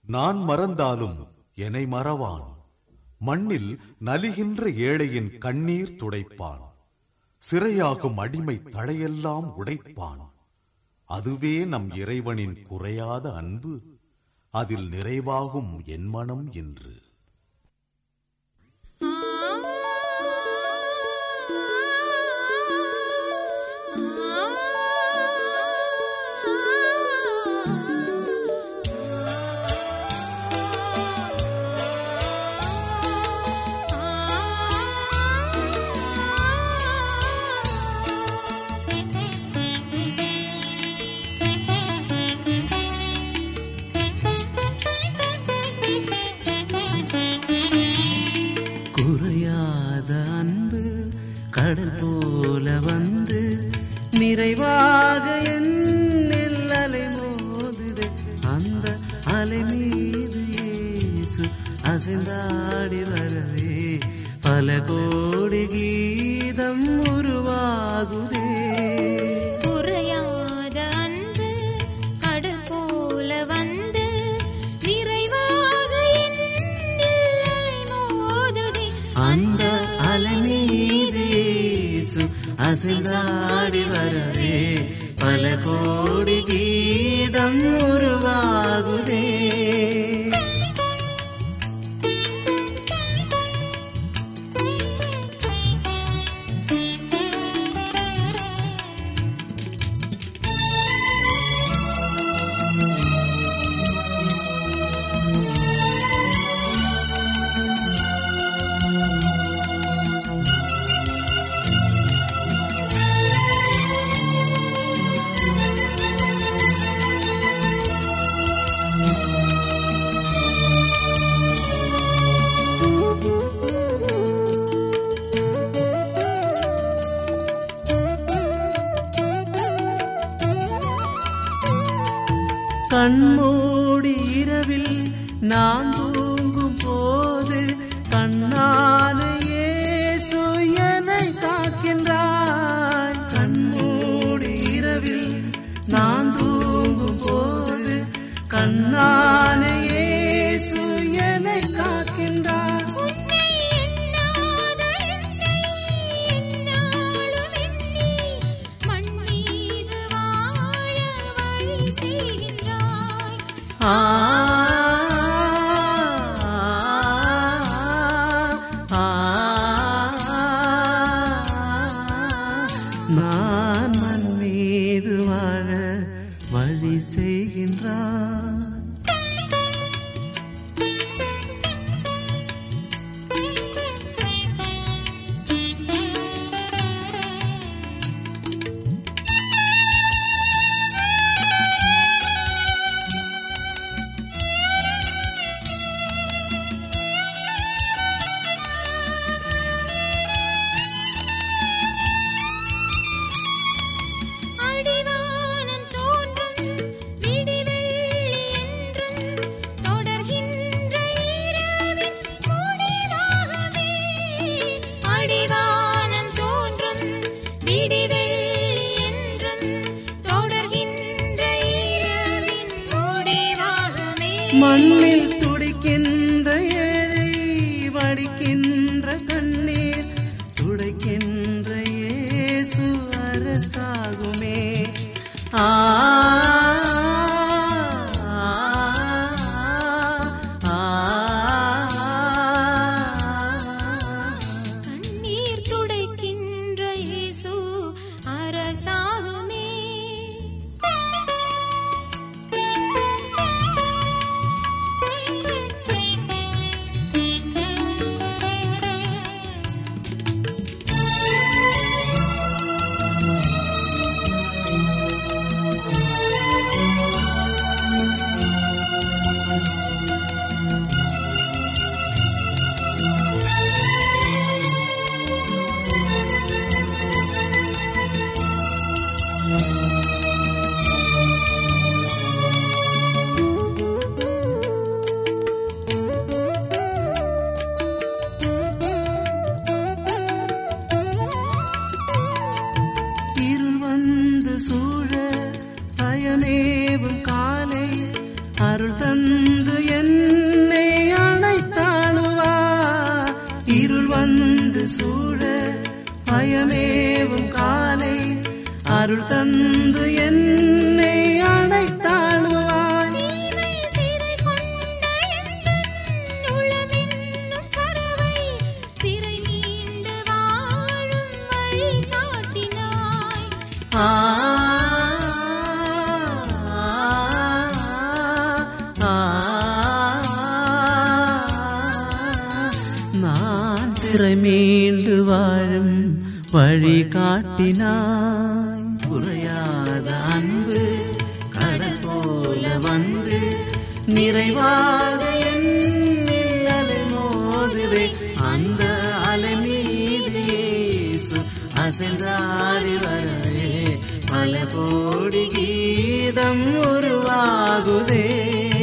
நான் மறந்தாலும் என்னை மறவான் மண்ணில் நலிகின்ற ஏழையின் கண்ணீர் துடைப்பான் சிறையாகும் அடிமை தடையெல்லாம் உடைப்பான் அதுவே நம் இறைவனின் குறையாத அன்பு அதில் நிறைவாகும் என் மனம் என்று குறையாத அன்பு கடல் போல வந்து நிறைவாக என்னில் அலை மோதுதே அந்த அலை மீது இயேசு அசைந்தாடி வரவே பல கோடி கீதம் உருவாகுதே குறையாத அன்பு கடல் போல வந்து நிறைவாக என்னில் அலை மோதுதே. அந்த அலை மீது இயேசு அசைந்தாடி வரவே பல கோடி கீதம் உருவாகுதே கண்மூடி இரவில் நான் தூங்கும் போது கண்ணான இயேசு என்னை காக்கின்றாய் கண்மூடி இரவில் நான் தூங்கும் போது கண்ணான இயேசு என்னை காக்கின்றாய் உன்னை எண்ணாத என்னை எந்நாளும் எண்ணி மண் மீது வாழ வழி செய்கின்றாய். ஆ ஆ, நான் மண் மீது வாழ வழி செய்கின்றான் அடிவானம் தோன்றும் விடிவெள்ளி என்றும் தொடர்கின்ற இரவின் முடிவாகவே. அடிவானம் தோன்றும் விடிவெள்ளி என்றும் தொடர்கின்ற இரவின் முடிவாகவே. மண்ணில் துடிக்கின்ற ஏழை வடிக்கின்ற கண்ணீர் துடைக்கின்ற இயேசு அரசாகுமே ஆ ஆ, கண்ணீர் துடைக்கின்ற இயேசு அரசாகுமே சிறை மீண்டு வாழும் வழி காட்டினாய் குறையாத அன்பு கடல் போல வந்து நிறைவாக என்னில் அலை மோதுதே அந்த அலை மீது இயேசு அசைந்தாடி வரவே பல கோடி கீதம் உருவாகுதே